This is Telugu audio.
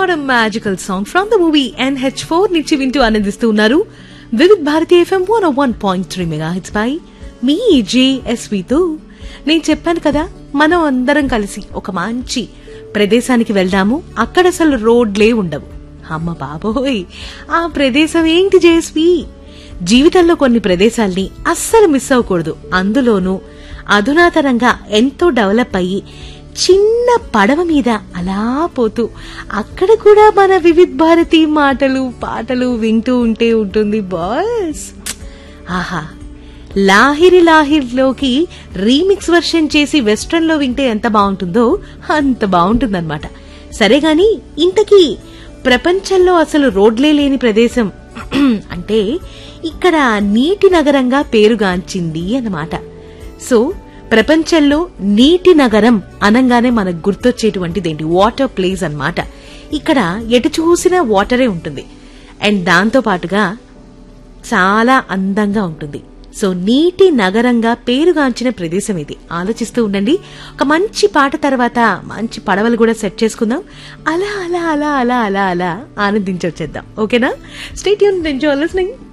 what magical song from the movie NH four నుంచి వింటూ ఆనందిస్తూ ఉన్నారు Vividh Bharati FM one one point three mega hits పై మీ జేఎస్వితో నేను చెప్పాను కదా మనం అందరం కలిసి ఒక మంచి ప్రదేశానికి వెళ్దాము అక్కడ అసలు రోడ్లే ఉండవు అమ్మ బాబోయ్ ఆ ప్రదేశం ఏంటి జేఎస్వి జీవితంలో కొన్ని ప్రదేశాల్ని అస్సలు మిస్ అవ్వకూడదు అందులోనూ అధునాతనంగా ఎంతో డెవలప్ అయ్యి చిన్న పడవ మీద అలా పోతూ అక్కడ కూడా మన వివిధ్ భారతి మాటలు పాటలు వింటూ ఉంటే ఉంటుంది బాస్ ఆహా లాహిరి లాహిర్లోకి రీమిక్స్ వర్షన్ చేసి వెస్ట్రన్ లో వింటే ఎంత బాగుంటుందో అంత బాగుంటుందన్నమాట సరే గాని ఇంతకీ ప్రపంచంలో అసలు రోడ్లే లేని ప్రదేశం అంటే ఇక్కడ నీటి నగరంగా పేరుగాంచింది అన్నమాట సో ప్రపంచంలో నీటి నగరం అనంగానే మనకు గుర్తొచ్చేటువంటిది ఏంటి వాటర్ ప్లేస్ అన్నమాట ఇక్కడ ఎటు చూసినా వాటరే ఉంటుంది అండ్ దాంతో పాటుగా చాలా అందంగా ఉంటుంది సో నీటి నగరంగా పేరుగాంచిన ప్రదేశం ఇది ఆలోచిస్తూ ఉండండి ఒక మంచి పాట తర్వాత మంచి పడవలు కూడా సెట్ చేసుకుందాం అలా అలా అలా అలా అలా అలా ఆనందించొచ్చేద్దాం ఓకేనా స్టేట్ యూన్ ఎంజాయ్ లిస్నింగ్